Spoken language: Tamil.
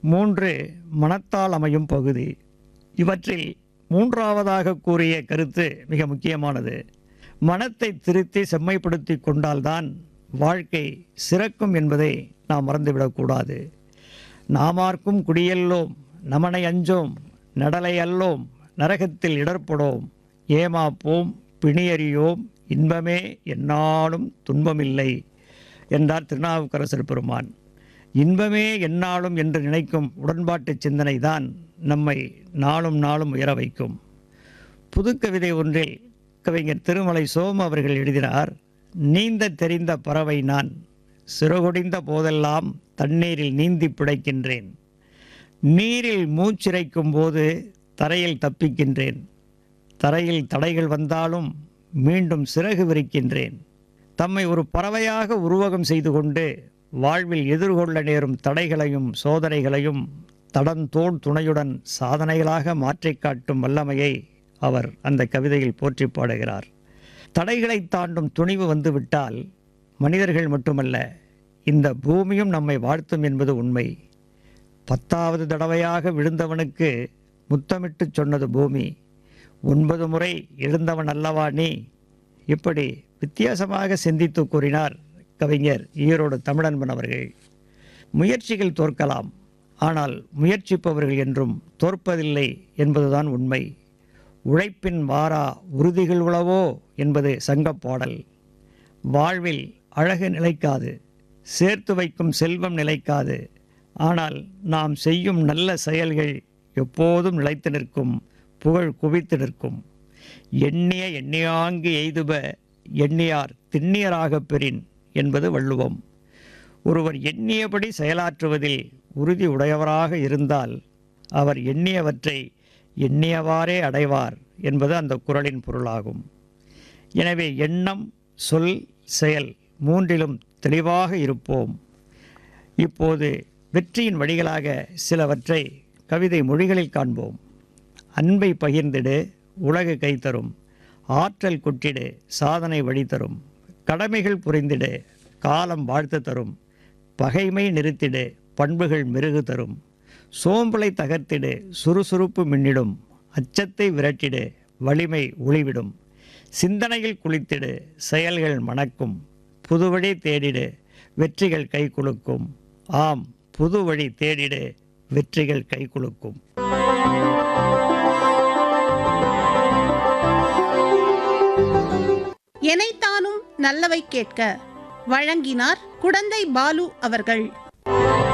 மூன்று மனத்தால் அமையும் பகுதி இவற்றில் மூன்றாவதாக கூறிய கருத்து மிக முக்கியமானது மனத்தை திருத்தி செம்மைப்படுத்தி கொண்டால்தான் வாழ்க்கை சிறக்கும் என்பதை நாம் மறந்துவிடக்கூடாது நாமார்க்கும் குடியல்லோம் நமனை அஞ்சோம் நடலை அல்லோம் நரகத்தில் இடர்படோம் ஏமாப்போம் பிணியறியோம் இன்பமே எந்நாளும் துன்பமில்லை என்றார் திருநாவுக்கரசர் பெருமான் இன்பமே எந்நாளும் என்று நினைக்கும் உடன்பாட்டு சிந்தனை தான் நம்மை நாளும் நாளும் உயர வைக்கும் புதுக்கவிதை ஒன்றில் கவிஞர் திருமலை சோமு அவர்கள் எழுதினார் நீந்த தெரிந்த பறவை நான் சிறகொடிந்த போதெல்லாம் தண்ணீரில் நீந்தி பிழைக்கின்றேன் நீரில் மூச்சிறைக்கும் போது தரையில் தப்பிக்கின்றேன் தரையில் தடைகள் வந்தாலும் மீண்டும் சிறகு விரிக்கின்றேன் தம்மை ஒரு பறவையாக உருவகம் செய்து கொண்டு வாழ்வில் எதிர்கொள்ள நேரும் தடைகளையும் சோதனைகளையும் தடந்தோள் துணையுடன் சாதனைகளாக மாற்றிக் காட்டும் வல்லமையை அவர் அந்த கவிதையில் போற்றி பாடுகிறார் தடைகளை தாண்டும் துணிவு வந்துவிட்டால் மனிதர்கள் மட்டுமல்ல இந்த பூமியும் நம்மை வாழ்த்தும் என்பது உண்மை பத்தாவது தடவையாக விழுந்தவனுக்கு முத்தமிட்டு சொன்னது பூமி ஒன்பது முறை எழுந்தவன் அல்லவா நீ இப்படி வித்தியாசமாக சிந்தித்து கூறினார் கவிஞர் ஈரோடு தமிழன்பன் அவர்கள் முயற்சிகள் தோற்கலாம் ஆனால் முயற்சிப்பவர்கள் என்றும் தோற்பதில்லை என்பதுதான் உண்மை உழைப்பின் வாரா உறுதிகள் உளவோ என்பது சங்கப் பாடல் வாழ்வில் அழகு நிலைக்காது சேர்த்து வைக்கும் செல்வம் நிலைக்காது ஆனால் நாம் செய்யும் நல்ல செயல்கள் எப்போதும் நிலைத்து நிற்கும் புகழ் குவித்து நிற்கும் எண்ணிய எண்ணியாங்கு எய்துப எண்ணியார் திண்ணியராகப் பெறின் என்பது வள்ளுவம் ஒருவர் எண்ணியபடி செயலாற்றுவதில் உறுதி உடையவராக இருந்தால் அவர் எண்ணியவற்றை எண்ணியவாறே அடைவார் என்பது அந்த குறளின் பொருளாகும் எனவே எண்ணம் சொல் செயல் மூன்றிலும் தெளிவாக இருப்போம் இப்போது வெற்றியின் வழிகளாக சிலவற்றை கவிதை மொழிகளில் காண்போம் அன்பை பகிர்ந்திடு உலகு கைத்தரும் ஆற்றல் குட்டிடு சாதனை வழி தரும் கடமைகள் புரிந்திடு காலம் வாழ்த்து தரும் பகைமை நிறுத்திடு பண்புகள் மெருகு தரும் சோம்பலை தகர்த்திடு சுறுசுறுப்பு மின்னிடும் அச்சத்தை விரட்டிடு வலிமை ஒளிவிடும் சிந்தனையில் குளித்திடு செயல்கள் மணக்கும் புதுவழி தேடிடு வெற்றிகள் கை குலுக்கும் ஆம் புது வழி தேடிடு வெற்றிகள் கை குலுக்கும் எனைத்தானும் நல்லவை கேட்க வழங்கினார் குடந்தை பாலு அவர்கள்